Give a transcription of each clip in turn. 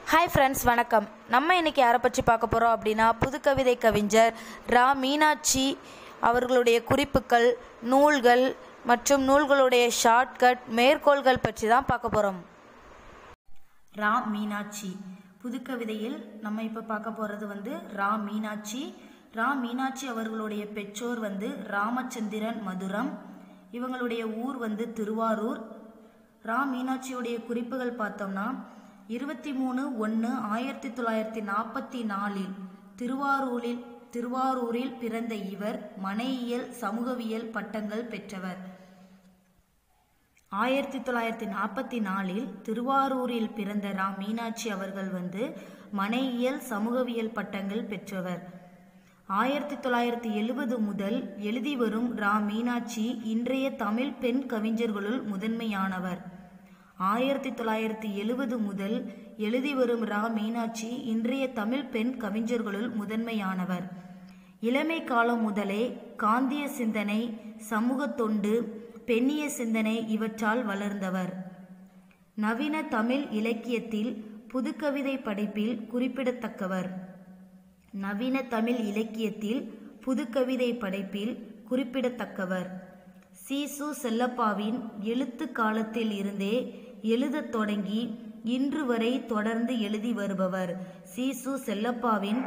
hi friends வணக்கம் நம்ம இன்னைக்கு யாரை பற்றி பார்க்க போகிறோம் அப்படின்னா புதுக்கவிதை கவிஞர் ரா மீனாட்சி அவர்களுடைய குறிப்புகள் நூல்கள் மற்றும் நூல்களுடைய ஷார்ட்கட் மேற்கோள்கள் பற்றி தான் பார்க்க போகிறோம் ரா மீனாட்சி புதுக்கவிதையில் நம்ம இப்போ பார்க்க போகிறது வந்து ரா மீனாட்சி ரா மீனாட்சி அவர்களுடைய பெற்றோர் வந்து ராமச்சந்திரன் மதுரம் இவங்களுடைய ஊர் வந்து திருவாரூர் ரா மீனாட்சியுடைய குறிப்புகள் பார்த்தோம்னா இருபத்தி மூணு ஒன்று ஆயிரத்தி தொள்ளாயிரத்தி நாற்பத்தி நாலில் திருவாரூரில் திருவாரூரில் பிறந்த இவர் மனையியல் சமூகவியல் பட்டங்கள் பெற்றவர் ஆயிரத்தி தொள்ளாயிரத்தி நாற்பத்தி நாலில் திருவாரூரில் பிறந்த ரா மீனாட்சி அவர்கள் வந்து மனையியல் சமூகவியல் பட்டங்கள் பெற்றவர் ஆயிரத்தி தொள்ளாயிரத்தி எழுபது முதல் எழுதி வரும் ரா மீனாட்சி இன்றைய தமிழ் பெண் கவிஞர்களுள் முதன்மையானவர் ஆயிரத்தி தொள்ளாயிரத்தி எழுபது முதல் எழுதி வரும் ரா மீனாட்சி இன்றைய தமிழ் பெண் கவிஞர்களுள் முதன்மையானவர் இளமை காலம் முதலே காந்திய சிந்தனை சமூக தொண்டு பெண்ணிய சிந்தனை இவற்றால் வளர்ந்தவர் நவீன தமிழ் இலக்கியத்தில் புதுக்கவிதை படைப்பில் குறிப்பிடத்தக்கவர் நவீன தமிழ் இலக்கியத்தில் புதுக்கவிதை படைப்பில் குறிப்பிடத்தக்கவர் சீசு செல்லப்பாவின் எழுத்து காலத்தில் இருந்தே எழுதத் தொடங்கி இன்று வரை தொடர்ந்து எழுதி வருபவர் சீசு செல்லப்பாவின்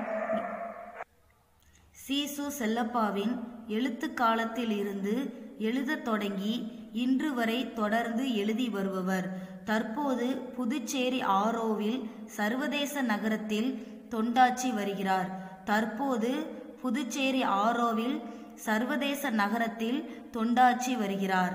சீசு செல்லப்பாவின் எழுத்து காலத்தில் இருந்து எழுதத் தொடங்கி இன்று வரை தொடர்ந்து எழுதி வருபவர் தற்போது புதுச்சேரி ஆரோவில் சர்வதேச நகரத்தில் தொண்டாற்றி வருகிறார் தற்போது புதுச்சேரி ஆரோவில் சர்வதேச நகரத்தில் தொண்டாற்றி வருகிறார்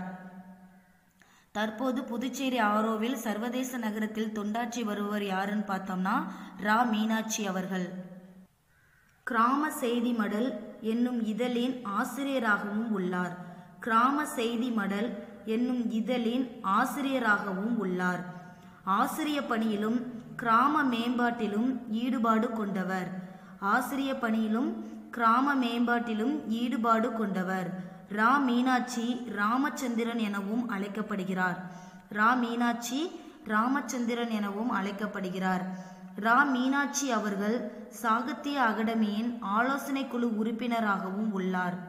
தற்போது புதுச்சேரி ஆரோவில் சர்வதேச நகரத்தில் தொண்டாற்றி வருபவர் யாருன்னு பார்த்தோம்னா ரா மீனாட்சி அவர்கள் கிராம செய்தி மடல் என்னும் இதழின் ஆசிரியராகவும் உள்ளார் கிராம செய்தி மடல் என்னும் இதழின் ஆசிரியராகவும் உள்ளார் ஆசிரிய பணியிலும் கிராம மேம்பாட்டிலும் ஈடுபாடு கொண்டவர் ஆசிரிய பணியிலும் கிராம மேம்பாட்டிலும் ஈடுபாடு கொண்டவர் ரா மீனாட்சி ராமச்சந்திரன் எனவும் அழைக்கப்படுகிறார் ரா மீனாட்சி ராமச்சந்திரன் எனவும் அழைக்கப்படுகிறார் ரா மீனாட்சி அவர்கள் சாகித்ய அகாடமியின் ஆலோசனை குழு உறுப்பினராகவும் உள்ளார்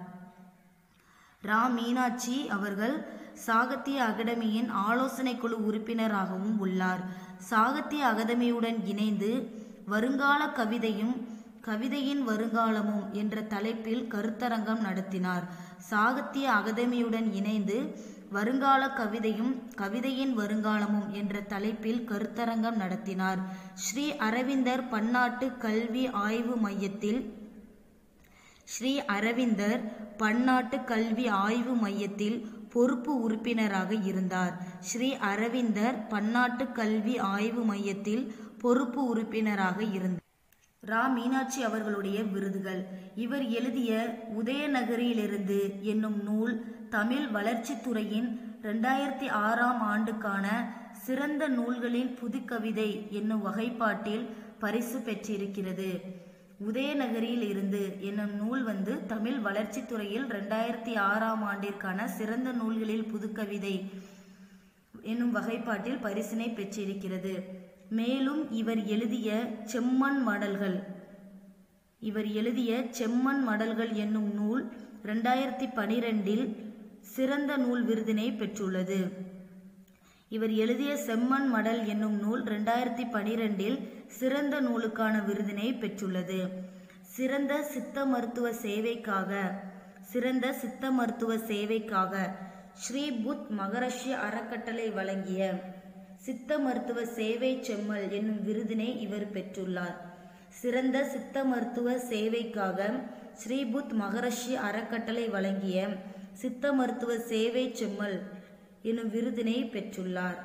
ரா மீனாட்சி அவர்கள் சாகித்ய அகாடமியின் ஆலோசனை குழு உறுப்பினராகவும் உள்ளார் சாகித்ய அகாதமியுடன் இணைந்து வருங்கால கவிதையும் கவிதையின் வருங்காலமும் என்ற தலைப்பில் கருத்தரங்கம் நடத்தினார் சாகித்ய அகாதமியுடன் இணைந்து வருங்கால கவிதையும் கவிதையின் வருங்காலமும் என்ற தலைப்பில் கருத்தரங்கம் நடத்தினார் ஸ்ரீ அரவிந்தர் பன்னாட்டு கல்வி ஆய்வு மையத்தில் ஸ்ரீ அரவிந்தர் பன்னாட்டு கல்வி ஆய்வு மையத்தில் பொறுப்பு உறுப்பினராக இருந்தார் ஸ்ரீ அரவிந்தர் பன்னாட்டு கல்வி ஆய்வு மையத்தில் பொறுப்பு உறுப்பினராக இருந்தார் ரா மீனாட்சி அவர்களுடைய விருதுகள் இவர் எழுதிய உதயநகரியிலிருந்து என்னும் நூல் தமிழ் வளர்ச்சித்துறையின் ரெண்டாயிரத்தி ஆறாம் ஆண்டுக்கான சிறந்த நூல்களின் புதுக்கவிதை என்னும் வகைப்பாட்டில் பரிசு பெற்றிருக்கிறது உதயநகரியில் இருந்து என்னும் நூல் வந்து தமிழ் வளர்ச்சித்துறையில் ரெண்டாயிரத்தி ஆறாம் ஆண்டிற்கான சிறந்த நூல்களில் புதுக்கவிதை என்னும் வகைப்பாட்டில் பரிசினை பெற்றிருக்கிறது மேலும் இவர் எழுதிய செம்மண் மடல்கள் இவர் எழுதிய செம்மண் மடல்கள் என்னும் நூல் ரெண்டாயிரத்தி பனிரெண்டில் சிறந்த நூல் விருதினை பெற்றுள்ளது இவர் எழுதிய செம்மண் மடல் என்னும் நூல் ரெண்டாயிரத்தி பனிரெண்டில் சிறந்த நூலுக்கான விருதினை பெற்றுள்ளது சிறந்த சித்த மருத்துவ சேவைக்காக சிறந்த சித்த மருத்துவ சேவைக்காக ஸ்ரீ புத் மகரஷி அறக்கட்டளை வழங்கிய சித்த மருத்துவ சேவை செம்மல் என்னும் விருதினை இவர் பெற்றுள்ளார் சிறந்த சித்த மருத்துவ சேவைக்காக ஸ்ரீபுத் மகரஷி அறக்கட்டளை வழங்கிய சித்த மருத்துவ சேவை செம்மல் என்னும் விருதினை பெற்றுள்ளார்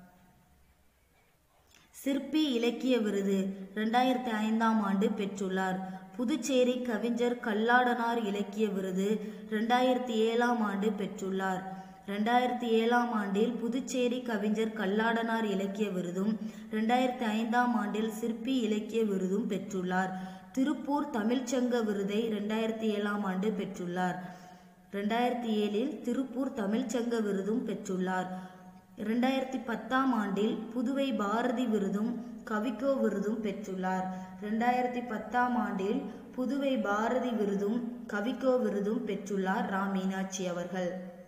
சிற்பி இலக்கிய விருது ரெண்டாயிரத்தி ஐந்தாம் ஆண்டு பெற்றுள்ளார் புதுச்சேரி கவிஞர் கல்லாடனார் இலக்கிய விருது ரெண்டாயிரத்தி ஏழாம் ஆண்டு பெற்றுள்ளார் ரெண்டாயிரத்தி ஏழாம் ஆண்டில் புதுச்சேரி கவிஞர் கல்லாடனார் இலக்கிய விருதும் ரெண்டாயிரத்தி ஐந்தாம் ஆண்டில் சிற்பி இலக்கிய விருதும் பெற்றுள்ளார் திருப்பூர் தமிழ்ச்சங்க விருதை ரெண்டாயிரத்தி ஏழாம் ஆண்டு பெற்றுள்ளார் ரெண்டாயிரத்தி ஏழில் திருப்பூர் தமிழ்ச்சங்க விருதும் பெற்றுள்ளார் ரெண்டாயிரத்தி பத்தாம் ஆண்டில் புதுவை பாரதி விருதும் கவிக்கோ விருதும் பெற்றுள்ளார் ரெண்டாயிரத்தி பத்தாம் ஆண்டில் புதுவை பாரதி விருதும் கவிக்கோ விருதும் பெற்றுள்ளார் ரா மீனாட்சி அவர்கள்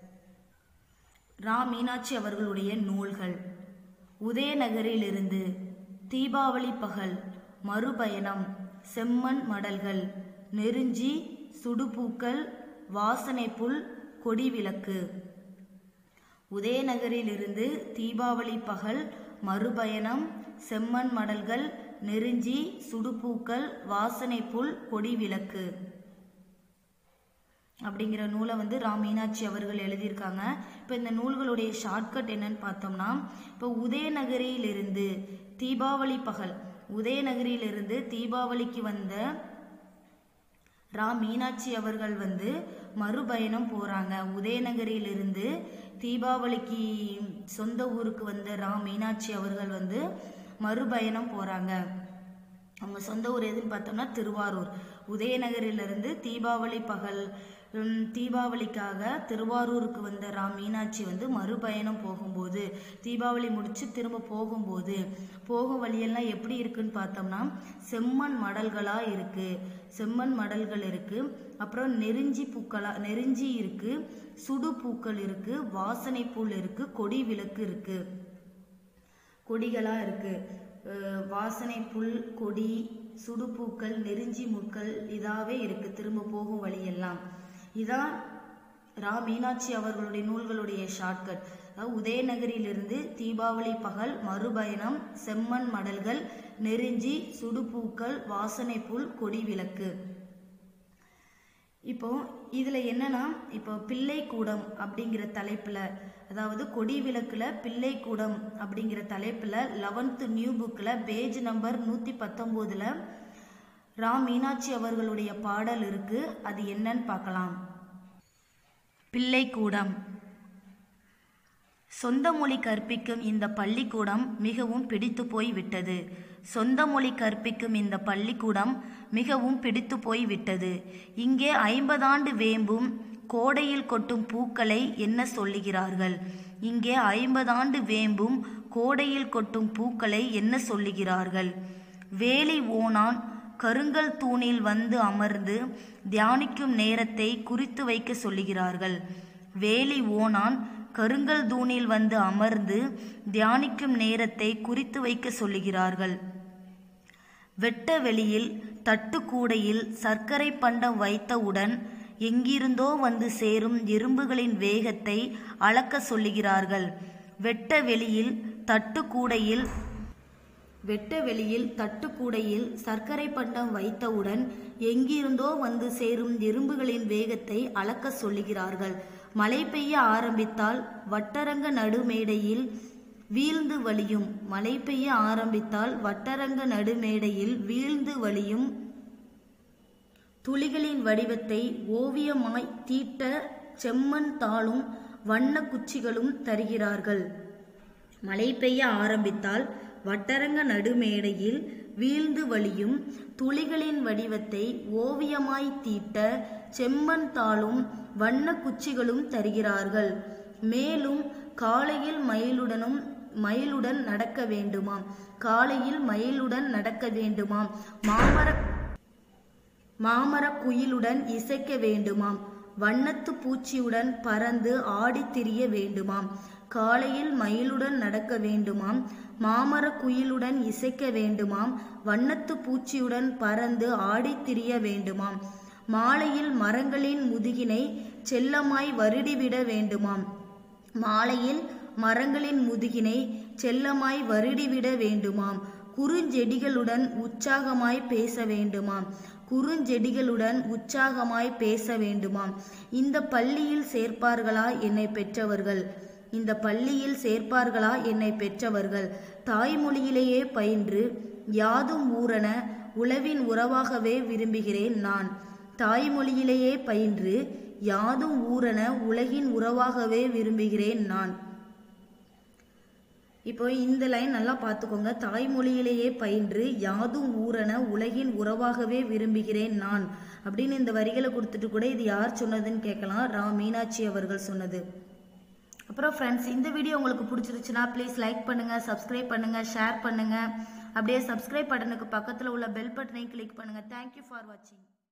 ரா மீனாட்சி அவர்களுடைய நூல்கள் உதயநகரிலிருந்து தீபாவளி பகல் மறுபயணம் செம்மண் மடல்கள் நெருஞ்சி சுடுபூக்கள் வாசனை புல் கொடி விளக்கு உதயநகரிலிருந்து தீபாவளி பகல் மறுபயணம் செம்மண் மடல்கள் நெருஞ்சி சுடுபூக்கள் வாசனை புல் கொடி விளக்கு அப்படிங்கிற நூலை வந்து ரா மீனாட்சி அவர்கள் எழுதியிருக்காங்க இப்போ இந்த நூல்களுடைய ஷார்ட்கட் என்னன்னு பார்த்தோம்னா இப்போ உதயநகரியிலிருந்து தீபாவளி பகல் உதயநகரியிலிருந்து தீபாவளிக்கு வந்த ரா மீனாட்சி அவர்கள் வந்து மறுபயணம் போகிறாங்க உதயநகரியிலிருந்து தீபாவளிக்கு சொந்த ஊருக்கு வந்த ரா மீனாட்சி அவர்கள் வந்து மறுபயணம் போகிறாங்க அவங்க சொந்த ஊர் எதுன்னு பார்த்தோம்னா திருவாரூர் உதயநகரிலிருந்து தீபாவளி பகல் உம், தீபாவளிக்காக திருவாரூருக்கு வந்த ரா மீனாட்சி வந்து மறுபயணம் போகும்போது தீபாவளி முடிச்சு திரும்ப போகும்போது போகும் வழியெல்லாம் எப்படி இருக்குன்னு பார்த்தோம்னா செம்மண் மடல்களா இருக்கு செம்மண் மடல்கள் இருக்கு அப்புறம் நெருஞ்சி பூக்களா நெருஞ்சி இருக்கு சுடு பூக்கள் இருக்கு வாசனை பூல் இருக்கு கொடி விளக்கு இருக்கு கொடிகளா இருக்கு அஹ் வாசனை புல் கொடி சுடுபூக்கள் நெருஞ்சி முட்கள் இதாவே இருக்கு திரும்ப போகும் வழியெல்லாம் இதான் ரா மீனாட்சி அவர்களுடைய நூல்களுடைய ஷார்ட்கட் அதாவது உதயநகரிலிருந்து தீபாவளி பகல் மறுபயணம் செம்மண் மடல்கள் நெருஞ்சி சுடுபூக்கள் வாசனை புல் கொடி விளக்கு இப்போ இதுல என்னன்னா இப்போ பிள்ளை கூடம் அப்படிங்கிற தலைப்புல அதாவது கொடி விளக்குல பிள்ளை கூடம் அப்படிங்கிற தலைப்புல லெவன்த் நியூ புக்ல பேஜ் நம்பர் நூத்தி பத்தொன்பதுல ரா மீனாட்சி அவர்களுடைய பாடல் இருக்கு அது என்னன்னு பார்க்கலாம் பிள்ளை கூடம் சொந்த மொழி கற்பிக்கும் இந்த பள்ளிக்கூடம் மிகவும் பிடித்து போய் விட்டது சொந்த மொழி கற்பிக்கும் இந்த பள்ளிக்கூடம் மிகவும் பிடித்து போய் விட்டது இங்கே ஐம்பதாண்டு வேம்பும் கோடையில் கொட்டும் பூக்களை என்ன சொல்லுகிறார்கள் இங்கே ஐம்பதாண்டு வேம்பும் கோடையில் கொட்டும் பூக்களை என்ன சொல்லுகிறார்கள் வேலி ஓனான் கருங்கல் தூணில் வந்து அமர்ந்து தியானிக்கும் நேரத்தை குறித்து வைக்க சொல்லுகிறார்கள் வேலி ஓனான் கருங்கல் தூணில் வந்து அமர்ந்து தியானிக்கும் நேரத்தை குறித்து வைக்க சொல்லுகிறார்கள் வெட்ட வெளியில் தட்டுக்கூடையில் சர்க்கரை பண்டம் வைத்தவுடன் எங்கிருந்தோ வந்து சேரும் எறும்புகளின் வேகத்தை அளக்க சொல்லுகிறார்கள் வெட்ட வெளியில் தட்டுக்கூடையில் வெட்ட வெளியில் தட்டுக்கூடையில் சர்க்கரை பண்டம் வைத்தவுடன் எங்கிருந்தோ வந்து சேரும் எறும்புகளின் வேகத்தை அளக்க சொல்லுகிறார்கள் மழை பெய்ய ஆரம்பித்தால் வட்டரங்க நடுமேடையில் வீழ்ந்து வழியும் மழை பெய்ய ஆரம்பித்தால் வட்டரங்க நடுமேடையில் வீழ்ந்து வழியும் துளிகளின் வடிவத்தை ஓவியமாய் தீட்ட செம்மண் தாளும் வண்ண குச்சிகளும் தருகிறார்கள் மழை பெய்ய ஆரம்பித்தால் வட்டரங்க நடுமேடையில் வீழ்ந்து வழியும் துளிகளின் வடிவத்தை ஓவியமாய் தீட்ட செம்மண் தாளும் வண்ண குச்சிகளும் தருகிறார்கள் மேலும் காலையில் மயிலுடனும் மயிலுடன் நடக்க வேண்டுமாம் காலையில் மயிலுடன் நடக்க வேண்டுமாம் மாமர மாமரக் குயிலுடன் இசைக்க வேண்டுமாம் வண்ணத்து பூச்சியுடன் பறந்து ஆடித் திரிய வேண்டுமாம் காலையில் மயிலுடன் நடக்க வேண்டுமாம் மாமரக் குயிலுடன் இசைக்க வேண்டுமாம் வண்ணத்து பூச்சியுடன் பறந்து ஆடித் திரிய வேண்டுமாம் மாலையில் மரங்களின் முதுகினை செல்லமாய் வருடிவிட வேண்டுமாம் மாலையில் மரங்களின் முதுகினை செல்லமாய் வருடிவிட வேண்டுமாம் குறுஞ்செடிகளுடன் உற்சாகமாய் பேச வேண்டுமாம் குறுஞ்செடிகளுடன் உற்சாகமாய் பேச வேண்டுமாம் இந்த பள்ளியில் சேர்ப்பார்களா என்னை பெற்றவர்கள் இந்த பள்ளியில் சேர்ப்பார்களா என்னை பெற்றவர்கள் தாய்மொழியிலேயே பயின்று யாதும் ஊரன உளவின் உறவாகவே விரும்புகிறேன் நான் தாய்மொழியிலேயே பயின்று யாதும் ஊரன உலகின் உறவாகவே விரும்புகிறேன் நான் இப்போ இந்த லைன் நல்லா பார்த்துக்கோங்க தாய்மொழியிலேயே பயின்று யாதும் ஊரன உலகின் உறவாகவே விரும்புகிறேன் நான் அப்படின்னு இந்த வரிகளை கொடுத்துட்டு கூட இது யார் சொன்னதுன்னு கேட்கலாம் ரா மீனாட்சி அவர்கள் சொன்னது அப்புறம் ஃப்ரெண்ட்ஸ் இந்த வீடியோ உங்களுக்கு பிடிச்சிருச்சுன்னா ப்ளீஸ் லைக் பண்ணுங்கள் சப்ஸ்கிரைப் பண்ணுங்கள் ஷேர் பண்ணுங்கள் அப்படியே சப்ஸ்கிரைப் பட்டனுக்கு பக்கத்தில் உள்ள பெல் பட்டனையும் கிளிக் பண்ணுங்கள் தேங்க்யூ ஃபார் வாட்சிங்